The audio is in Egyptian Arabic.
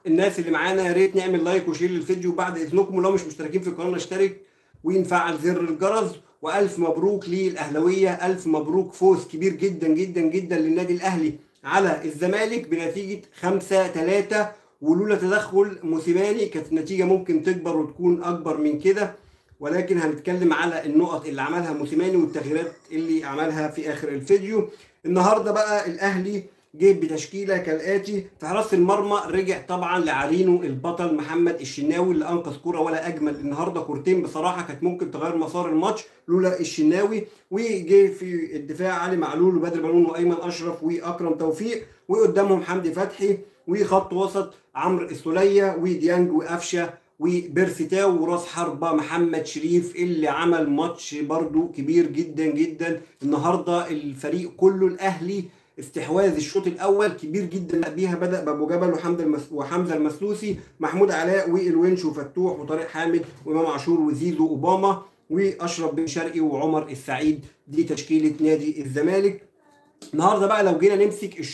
الناس اللي معانا يا ريت نعمل لايك وشير للفيديو بعد اذنكم ولو مش مشتركين في القناه نشترك ونفعل زر الجرس والف مبروك للاهلاويه الف مبروك فوز كبير جدا جدا جدا للنادي الاهلي على الزمالك بنتيجه 5 3 ولولا تدخل موسيماني كانت النتيجه ممكن تكبر وتكون اكبر من كده ولكن هنتكلم على النقط اللي عملها موسيماني والتغييرات اللي عملها في اخر الفيديو النهارده بقى الاهلي جه بتشكيله كالاتي في حراسه المرمى رجع طبعا لعرينه البطل محمد الشناوي اللي انقذ كوره ولا اجمل النهارده كورتين بصراحه كانت ممكن تغير مسار الماتش لولا الشناوي وجه في الدفاع علي معلول وبدر بنون وايمن اشرف واكرم توفيق وقدامهم حمدي فتحي وخط وسط عمرو السوليه وديانج وقفشه وبيرسيتاو وراس حربة محمد شريف اللي عمل ماتش برضو كبير جدا جدا النهارده الفريق كله الاهلي استحواذ الشوط الاول كبير جدا بيها بدا بابو جبل وحمد المس... وحمزه المسلوسي محمود علاء والونش وفتوح وطارق حامد وامام عاشور وزيزو اوباما واشرف بن شرقي وعمر السعيد دي تشكيله نادي الزمالك النهارده بقى لو جينا نمسك